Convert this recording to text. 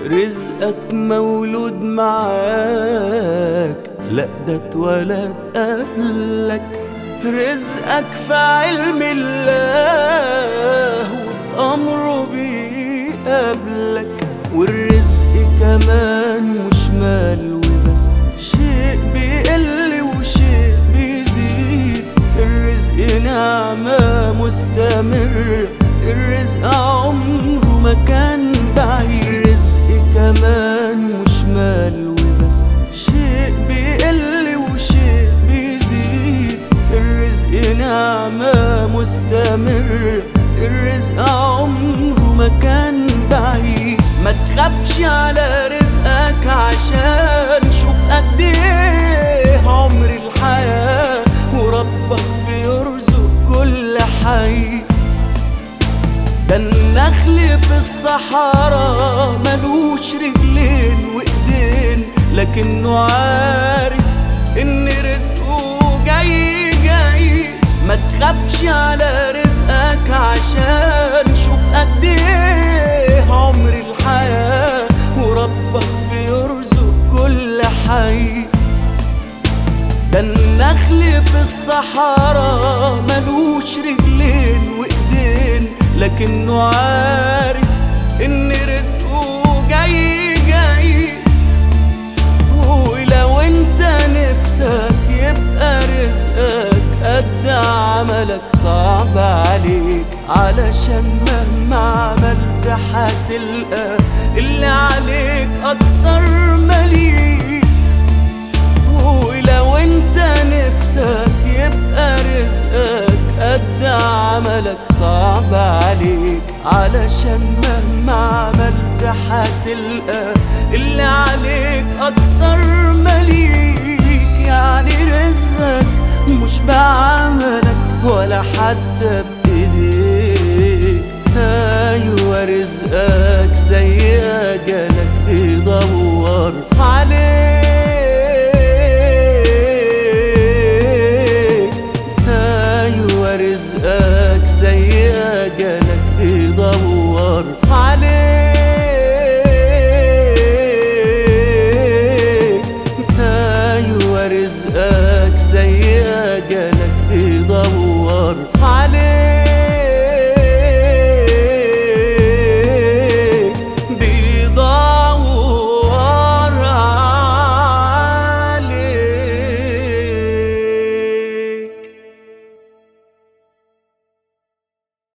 رزقك مولود معاك لا ده اتولد قبلك رزقك في علم الله وبأمره بيقابلك والرزق كمان مش مال وبس شيء بيقل وشيء بيزيد الرزق نعمة مستمرة الرزق عمره ما كان بعيد الرزق كمان مش مال وبس شيء بيقل وشيء بيزيد الرزق نعمة مستمرة الرزق عمره ما كان بعيد ما تخافش على رزقك عشان شوف قد ايه عمر الحياة وربك بيرزق كل حي ده النخل في الصحراء ملوش رجلين وايدين لكنه عارف ان رزقه جاي جاي ما تخافش على رزقك عشان شوف قد ايه عمر الحياة وربك بيرزق كل حي ده النخل في الصحراء ملوش رجلين وايدين لكنه عارف ان رزقه جاي جاي ولو انت نفسك يبقى رزقك قد عملك صعب عليك علشان مهما عملت هتلقى اللي عليك اكتر مليك ولو انت نفسك يبقى رزقك قد عملك صعب عليك علشان مهما عملت هتلقى اللي عليك اكتر مليك يعني رزقك مش بعملك ولا حتى